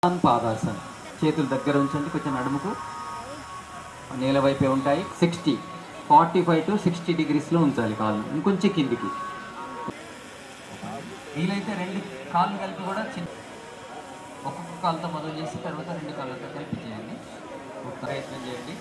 పాదాసన్ చేతులు దగ్గర ఉంచండి కొంచెం నడుముకు నేల వైపే ఉంటాయి sixty forty five to sixty డిగ్రీస్లో ఉంచాలి కాళ్ళు ఇంకొంచెం కిందికి వీలైతే రెండు కాళ్ళు కలిపి కూడా చిన్న ఒక్కొక్క కాలుతో మొదలు చేసి తర్వాత రెండు కాళ్ళతో కలిపి చేయండి ఒక ప్రయత్నం చేయండి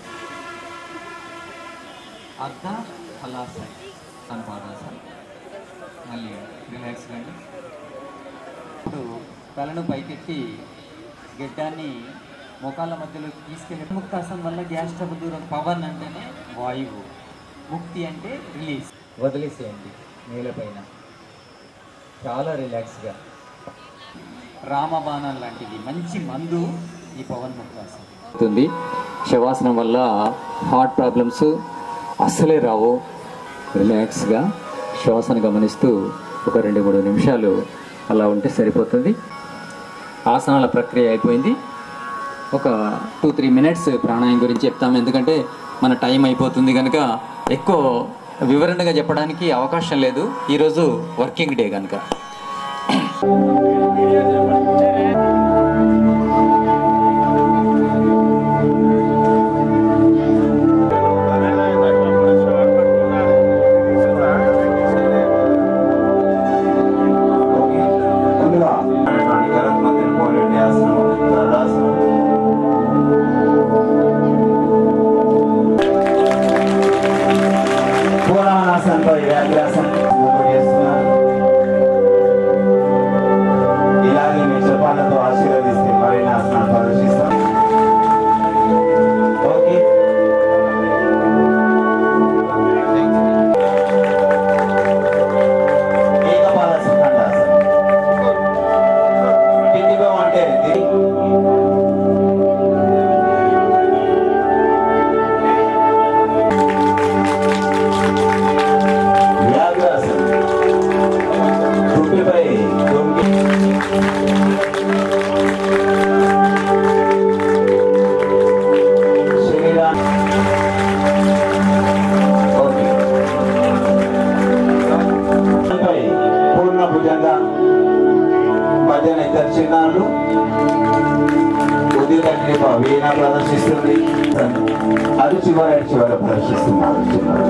అర్ధ హలాసన్ పాదాసన్ మళ్ళీ రిలాక్స్ కండి ఇప్పుడు తలను పైకెత్తి గడ్డాన్ని మోకాళ్ళ మధ్యలోకి తీసుకెళ్ళి ముక్తాసనం వల్ల గ్యాస్ ట్రబుల్ దూరం పవన్ అంటేనే వాయువు ముక్తి అంటే రిలీజ్ వదిలేసేయండి నేలపైన చాలా రిలాక్స్గా రామబాణం లాంటిది మంచి మందు ఈ పవన్ ముక్తాసనం అవుతుంది శవాసనం వల్ల హార్ట్ ప్రాబ్లమ్స్ అస్సలే రావు రిలాక్స్గా శ్వాసను గమనిస్తూ ఒక రెండు మూడు నిమిషాలు అలా ఉంటే సరిపోతుంది ఆసనాల ప్రక్రియ అయిపోయింది ఒక టూ త్రీ మినిట్స్ ప్రాణాయం గురించి చెప్తాము ఎందుకంటే మన టైం అయిపోతుంది కనుక ఎక్కువ వివరణగా చెప్పడానికి అవకాశం లేదు ఈరోజు వర్కింగ్ డే కనుక ముందుగా ఉన్నటువంటి గరుత్మంతుని పోలేటి ఆసనం, సరదాసనం. పూర్ణాసనంతో ఈ వ్యాఖ్యాసం పూర్తి చేస్తున్నారు. ఇలాగే మీ చెప్పాలతో ఆశీర్వదిస్తే మరిన్ని ఆసనాలు ప్రదర్శిస్తాం ఓకే ఏకపాదాసన ఖండాసనం కిందిగా అంటే ఇది వ్యాఘ్రాసనం తుప్పిపై తొంగి శరీరాన్ని ఓకే పై పూర్ణ భుజంగా మధ్యన ఇద్దరు చిన్నారులు ఉదయం వీణ ప్రదర్శిస్తుంది అది చివరి చివరి ప్రదర్శిస్తున్నారు చిన్నారులు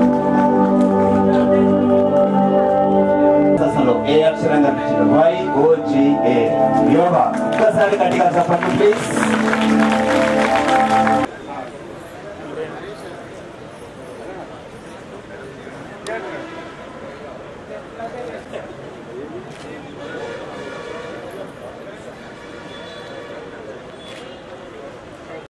అసలు ఏ అక్షరం కనిపించదు Y O G A yoga ఒక్కసారి గట్టిగా చెప్పండి ప్లీజ్